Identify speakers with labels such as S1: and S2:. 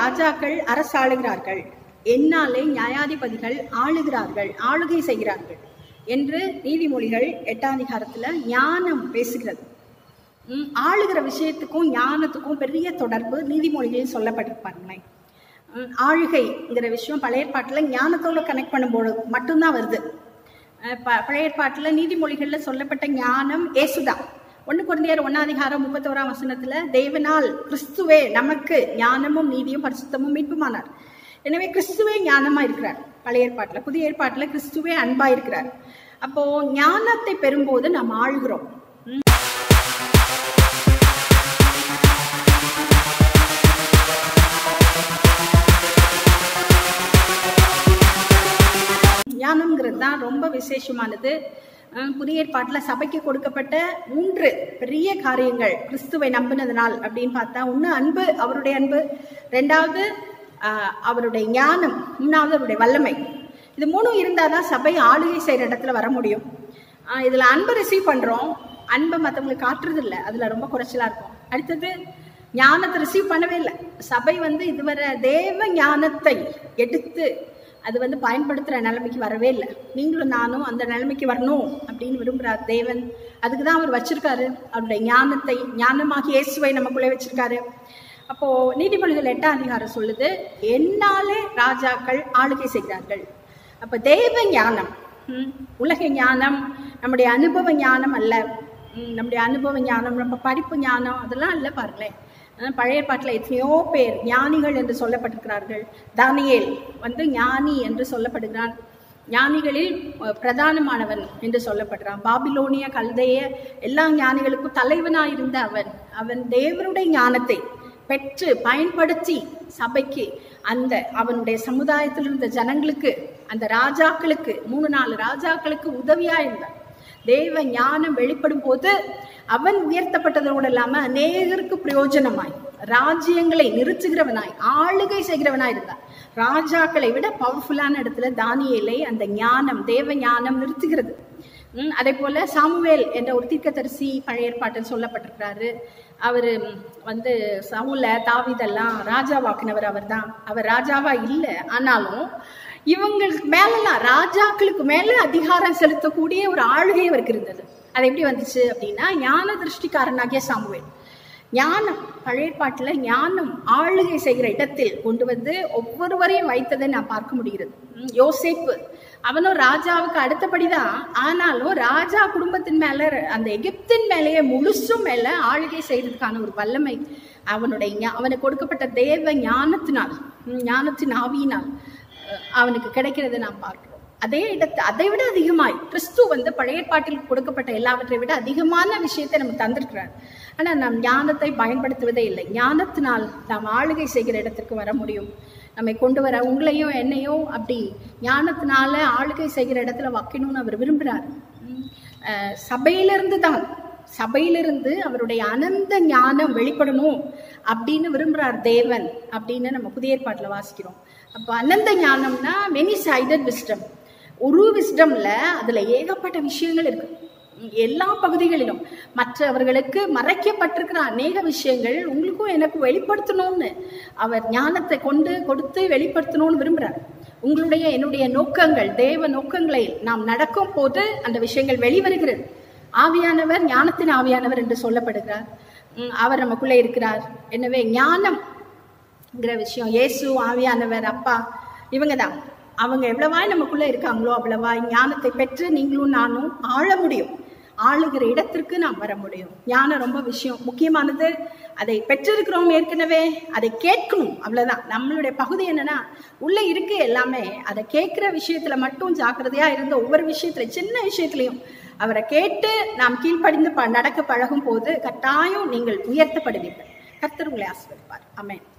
S1: ராஜாக்கள் அரசாளுகிறார்கள் என்னாலே நியாயாதிபதிகள் ஆளுகிறார்கள் ஆளுகை செய்கிறார்கள் என்று நீதிமொழிகள் எட்டாம் அதிகாரத்துல ஞானம் பேசுகிறது ம், ஆளுகிற விஷயத்துக்கும் ஞானத்துக்கும் பெரிய தொடர்பு நீதிமொழிகளில் சொல்லப்பட்டிருப்பாருங்களேன் ம், ஆளுகைங்கிற விஷயம் பழைய ஏற்பாட்டில் ஞானத்தோட கனெக்ட் பண்ணும்போது மட்டும்தான் வருது அஹ் ப- பழைய ஏற்பாட்டில் நீதிமொழிகளில் சொல்லப்பட்ட ஞானம் ஏசுதான் ஒன்று குழந்தையர் ஒன்னாதிகாரம் முப்பத்தோராம் வசனத்துல தேவனால் கிறிஸ்துவே நமக்கு ஞானமும் நீதியும் பரிசுத்தமும் மீட்புமானார் எனவே கிறிஸ்துவே ஞானமா இருக்கிறார் பழைய ஏற்பாட்டில் புதிய ஏற்பாட்டில் கிறிஸ்துவே அன்பா இருக்கிறார் அப்போ ஞானத்தை பெறும்போது நாம் ஆளுகிறோம் ஞானம்ங்கிறது தான் ரொம்ப விசேஷமானது அஹ் புதிய ஏற்பாட்டில் சபைக்கு கொடுக்கப்பட்ட மூன்று பெரிய காரியங்கள் கிறிஸ்துவை நம்பினதுனால் அப்படின்னு பார்த்தா ஒன்று அன்பு அவருடைய அன்பு ரெண்டாவது அஹ், அவருடைய ஞானம் மூணாவது அவருடைய வல்லமை இது மூணும் இருந்தால் தான் சபை ஆளுகை செய்கிற இடத்துல வர முடியும் அஹ் இதுல அன்பை ரிசீவ் பண்றோம் அன்பை மற்றவங்களுக்கு காட்டுறது இல்லை அதுல ரொம்ப குறைச்சலா இருக்கும் அடுத்தது ஞானத்தை ரிசீவ் பண்ணவே இல்லை சபை வந்து இதுவரை தேவ ஞானத்தை எடுத்து அது வந்து பயன்படுத்துற நிலைமைக்கு வரவே இல்லை நீங்களும் நானும் அந்த நிலைமைக்கு வரணும் அப்படின்னு விரும்புறார் தேவன் அதுக்கு தான் அவர் வச்சிருக்காரு அவருடைய ஞானத்தை ஞானமாகி இயேசுவை நமக்குள்ளே வச்சிருக்காரு அப்போ நீதிமொழிகள் எட்டாம் அதிகாரம் சொல்லுது என்னாலே ராஜாக்கள் ஆளுகை செய்கிறார்கள் அப்ப தேவ ஞானம் ம், உலக ஞானம் நம்முடைய அனுபவ ஞானம் அல்ல ம், நம்முடைய அனுபவ ஞானம் நம்ம படிப்பு ஞானம் அதெல்லாம் இல்லை பாருங்களேன் அஹ் பழைய பாட்டில் எத்தனையோ பேர் ஞானிகள் என்று சொல்லப்பட்டிருக்கிறார்கள் தானியேல் வந்து ஞானி என்று சொல்லப்படுகிறான் ஞானிகளில் அஹ், பிரதானமானவன் என்று சொல்லப்படுறான் பாபிலோனிய கல்தைய எல்லா ஞானிகளுக்கும் தலைவனாய் இருந்த அவன் அவன் தேவனுடைய ஞானத்தை பெற்று பயன்படுத்தி சபைக்கு அந்த அவனுடைய சமுதாயத்தில் இருந்த ஜனங்களுக்கு அந்த ராஜாக்களுக்கு மூணு நாலு ராஜாக்களுக்கு உதவியா இருந்தான் தேவ ஞானம் வெளிப்படும் போது அவன் உயர்த்தப்பட்டதோடு இல்லாம அநேகருக்கு பிரயோஜனமாய் ராஜ்யங்களை நிறுத்துகிறவனாய் ஆளுகை செய்கிறவனாய் இருந்தான் ராஜாக்களை விட பவர்ஃபுல்லான இடத்துல தானியேலை அந்த ஞானம் தேவ ஞானம் நிறுத்துகிறது ம், அதே போல சாமுவேல் என்ற ஒரு தீர்க்கதரிசி பழைய ஏற்பாட்டில் சொல்லப்பட்டிருக்கிறாரு அவர் வந்து சவுல தாவிதெல்லாம் ராஜாவாக்குனவர் அவர் தான் அவர் ராஜாவா இல்லை ஆனாலும் இவங்களுக்கு மேலெல்லாம் ராஜாக்களுக்கு மேல அதிகாரம் செலுத்தக்கூடிய ஒரு ஆளுகை அவருக்கு இருந்தது அது எப்படி வந்துச்சு அப்படின்னா ஞான திருஷ்டிக்காரனாகிய சாமுவேல் ஞானம் பழைய ஏற்பாட்டுல ஞானம் ஆளுகை செய்கிற இடத்தில் கொண்டு வந்து ஒவ்வொருவரையும் வைத்ததை நான் பார்க்க முடிகிறது ம், யோசேப்பு அவனும் ராஜாவுக்கு அடுத்தபடிதான் ஆனாலும் ராஜா குடும்பத்தின் மேல அந்த எகிப்தின் மேலேயே முழுசும் மேல ஆளுகை செய்யறதுக்கான ஒரு வல்லமை அவனுடைய ஞா- அவனுக்கு கொடுக்கப்பட்ட தேவ ஞானத்தினால் ம், ஞானத்தின் ஆவியினால் அஹ், அவனுக்கு கிடைக்கிறதை நாம் பார்க்கிறோம் அதே இடத்து அதை விட அதிகமாய் கிறிஸ்து வந்து பழைய ஏற்பாட்டில் கொடுக்கப்பட்ட எல்லாவற்றை விட அதிகமான விஷயத்தை நமக்கு தந்திருக்கிறார் ஆனா நாம் ஞானத்தை பயன்படுத்துவதே இல்லை ஞானத்தினால் நாம் ஆளுகை செய்கிற இடத்திற்கு வர முடியும் நம்மை கொண்டு வர உங்களையும் என்னையும் அப்படி ஞானத்தினால ஆளுகை செய்கிற இடத்துல வைக்கணும்னு அவர் விரும்புகிறார் உம், அஹ், சபையிலிருந்து தான் சபையிலிருந்து அவருடைய அனந்த ஞானம் வெளிப்படணும் அப்படின்னு விரும்புறார் தேவன் அப்படின்னு நம்ம புதிய ஏற்பாட்டில் வாசிக்கிறோம் அப்போ அனந்த ஞானம்னா மெனி சைடட் விஸ்டம் ஒரு விஸ்டம்ல அதுல ஏகப்பட்ட விஷயங்கள் இருக்கு உம், எல்லா பகுதிகளிலும் மற்றவர்களுக்கு மறைக்கப்பட்டிருக்கிற அநேக விஷயங்கள் உங்களுக்கும் எனக்கும் வெளிப்படுத்தணும்னு அவர் ஞானத்தை கொண்டு கொடுத்து வெளிப்படுத்தணும்னு விரும்புறார் உங்களுடைய என்னுடைய நோக்கங்கள் தேவ நோக்கங்களை நாம் நடக்கும் போது அந்த விஷயங்கள் வெளிவருகிறது ஆவியானவர் ஞானத்தின் ஆவியானவர் என்று சொல்லப்படுகிறார் உம், அவர் நமக்குள்ளே இருக்கிறார் எனவே ஞானம்ங்கிற விஷயம் இயேசு ஆவியானவர் அப்பா இவங்க தான் அவங்க எவ்வளவாய் நமக்குள்ள இருக்காங்களோ அவ்வளவாய் ஞானத்தை பெற்று நீங்களும் நானும் ஆள முடியும் ஆளுகிற இடத்திற்கு நாம் வர முடியும் ஞானம் ரொம்ப விஷயம் முக்கியமானது அதை பெற்றிருக்கிறோம் ஏற்கனவே அதை கேட்கணும் அவ்வளவுதான் நம்மளுடைய பகுதி என்னன்னா உள்ள இருக்கு எல்லாமே அதை கேட்கிற விஷயத்துல மட்டும் ஜாக்கிரதையா இருந்த ஒவ்வொரு விஷயத்துல சின்ன விஷயத்திலையும் அவரை கேட்டு நாம் கீழ்ப்படிந்து ப- நடக்க பழகும் போது கட்டாயம் நீங்கள் உயர்த்தப்படுவீர்கள் கர்த்தர் உங்களை ஆசிர்வதிப்பார் ஆமென்